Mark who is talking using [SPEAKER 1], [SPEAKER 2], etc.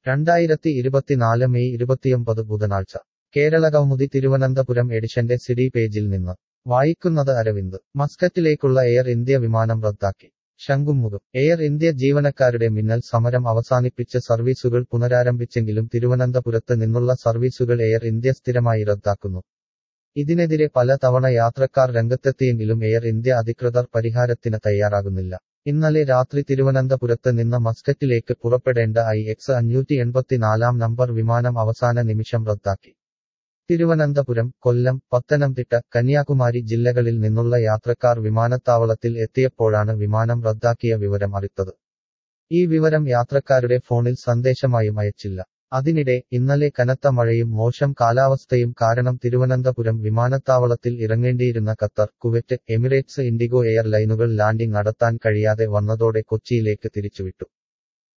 [SPEAKER 1] രണ്ടായിരത്തി ഇരുപത്തിനാല് മെയ് ഇരുപത്തിയൊമ്പത് ബുധനാഴ്ച കേരളകൗമുദി തിരുവനന്തപുരം എഡിഷന്റെ സിഡി പേജിൽ നിന്ന് വായിക്കുന്നത് അരവിന്ദ് മസ്കറ്റിലേക്കുള്ള എയർ ഇന്ത്യ വിമാനം റദ്ദാക്കി ശംഖുമുഖം എയർ ഇന്ത്യ ജീവനക്കാരുടെ മിന്നൽ സമരം അവസാനിപ്പിച്ച് സർവീസുകൾ പുനരാരംഭിച്ചെങ്കിലും തിരുവനന്തപുരത്ത് നിന്നുള്ള സർവീസുകൾ എയർ ഇന്ത്യ സ്ഥിരമായി റദ്ദാക്കുന്നു ഇതിനെതിരെ പല തവണ യാത്രക്കാർ രംഗത്തെത്തിയെങ്കിലും എയർ ഇന്ത്യ അധികൃതർ പരിഹാരത്തിന് തയ്യാറാകുന്നില്ല ഇന്നലെ രാത്രി തിരുവനന്തപുരത്ത് നിന്ന് മസ്കറ്റിലേക്ക് പുറപ്പെടേണ്ട ഐ എക്സ് അഞ്ഞൂറ്റി എൺപത്തിനാലാം നമ്പർ വിമാനം അവസാന നിമിഷം റദ്ദാക്കി തിരുവനന്തപുരം കൊല്ലം പത്തനംതിട്ട കന്യാകുമാരി ജില്ലകളിൽ നിന്നുള്ള യാത്രക്കാർ വിമാനത്താവളത്തിൽ എത്തിയപ്പോഴാണ് വിമാനം റദ്ദാക്കിയ വിവരം അറിത്തത് ഈ വിവരം യാത്രക്കാരുടെ ഫോണിൽ സന്ദേശമായും അയച്ചില്ല അതിനിടെ ഇന്നലെ കനത്ത മഴയും മോശം കാലാവസ്ഥയും കാരണം തിരുവനന്തപുരം വിമാനത്താവളത്തിൽ ഇറങ്ങേണ്ടിയിരുന്ന ഖത്തർ കുവറ്റ് എമിറേറ്റ്സ് ഇൻഡിഗോ എയർലൈനുകൾ ലാൻഡിംഗ് നടത്താൻ കഴിയാതെ വന്നതോടെ കൊച്ചിയിലേക്ക് തിരിച്ചുവിട്ടു